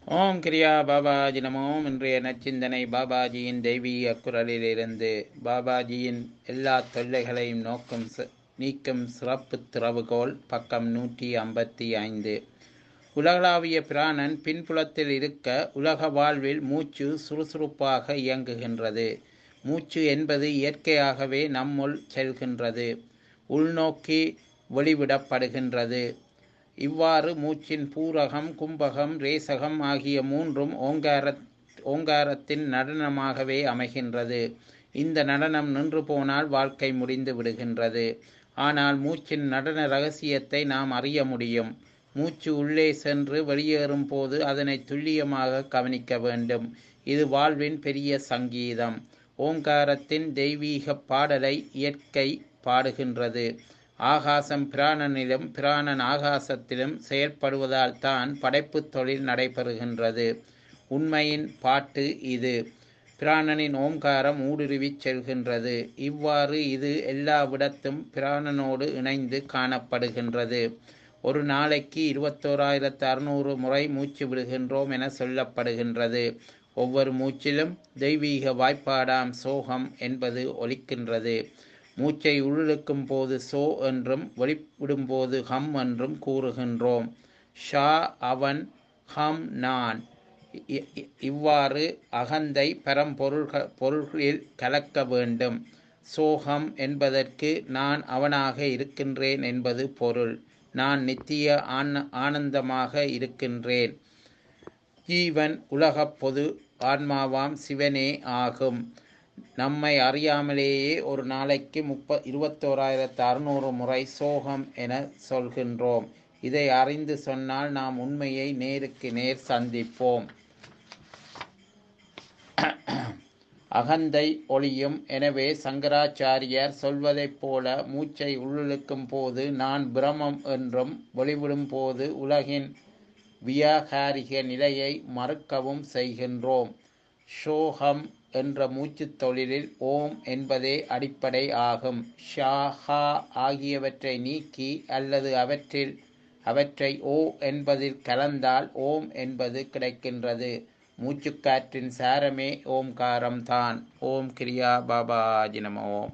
ஓம் கிரியா பாபாஜி நமோம் இன்றைய நச்சிந்தனை பாபாஜியின் தெய்வீக குரலிலிருந்து பாபாஜியின் எல்லா தொல்லைகளையும் நோக்கும் ச- நீக்கும் சிறப்பு திறவுகோல் பக்கம் நூற்றி ஐம்பத்தி ஐந்து உலகளாவிய பிராணன் பின்புலத்தில் இருக்க உலக வாழ்வில் மூச்சு சுறுசுறுப்பாக இயங்குகின்றது மூச்சு என்பது இயற்கையாகவே நம்முள் செல்கின்றது உள்நோக்கி வெளிவிடப்படுகின்றது இவ்வாறு மூச்சின் பூரகம் கும்பகம் ரேசகம் ஆகிய மூன்றும் ஓங்கார ஓங்காரத்தின் நடனமாகவே அமைகின்றது இந்த நடனம் நின்று போனால் வாழ்க்கை முடிந்து விடுகின்றது ஆனால் மூச்சின் நடன ரகசியத்தை நாம் அறிய முடியும் மூச்சு உள்ளே சென்று வெளியேறும் போது அதனை துல்லியமாக கவனிக்க வேண்டும் இது வாழ்வின் பெரிய சங்கீதம் ஓங்காரத்தின் தெய்வீக பாடலை இயற்கை பாடுகின்றது ஆகாசம் பிராணனிலும் பிராணன் ஆகாசத்திலும் செயற்படுவதால் தான் படைப்புத் தொழில் நடைபெறுகின்றது உண்மையின் பாட்டு இது பிராணனின் ஓம்காரம் ஊடுருவிச் செல்கின்றது இவ்வாறு இது எல்லாவிடத்தும் பிராணனோடு இணைந்து காணப்படுகின்றது ஒரு நாளைக்கு இருபத்தோராயிரத்து அறுநூறு முறை மூச்சு விடுகின்றோம் என சொல்லப்படுகின்றது ஒவ்வொரு மூச்சிலும் தெய்வீக வாய்ப்பாடாம் சோகம் என்பது ஒலிக்கின்றது மூச்சை உள்ளிழுக்கும் போது சோ என்றும் வெளிவிடும்போது ஹம் என்றும் கூறுகின்றோம் ஷா அவன் ஹம் நான் இ- இ- இவ்வாறு அகந்தை பரம்பொருள்க பொருள்களில் கலக்க வேண்டும் சோகம் என்பதற்கு நான் அவனாக இருக்கின்றேன் என்பது பொருள் நான் நித்திய ஆன ஆனந்தமாக இருக்கின்றேன் ஜீவன் உலகப் பொது ஆன்மாவாம் சிவனே ஆகும் நம்மை அறியாமலேயே ஒரு நாளைக்கு முப்ப இருபத்தோராயிரத்து அறுநூறு முறை சோகம் என சொல்கின்றோம் இதை அறிந்து சொன்னால் நாம் உண்மையை நேருக்கு நேர் சந்திப்போம் அகந்தை ஒளியும் எனவே சங்கராச்சாரியார் சொல்வதைப் போல மூச்சை உள்ளிழுக்கும் போது நான் பிரமம் என்றும் வெளிவிடும் போது உலகின் வியாகாரிக நிலையை மறுக்கவும் செய்கின்றோம் ஷோகம் என்ற மூச்சுத் தொழிலில் ஓம் என்பதே அடிப்படை ஆகும் ஷா ஹா ஆகியவற்றை நீக்கி அல்லது அவற்றில் அவற்றை ஓ என்பதில் கலந்தால் ஓம் என்பது கிடைக்கின்றது மூச்சுக்காற்றின் சாரமே ஓம்காரம்தான் ஓம் கிரியா பாபாஜி நம ஓம்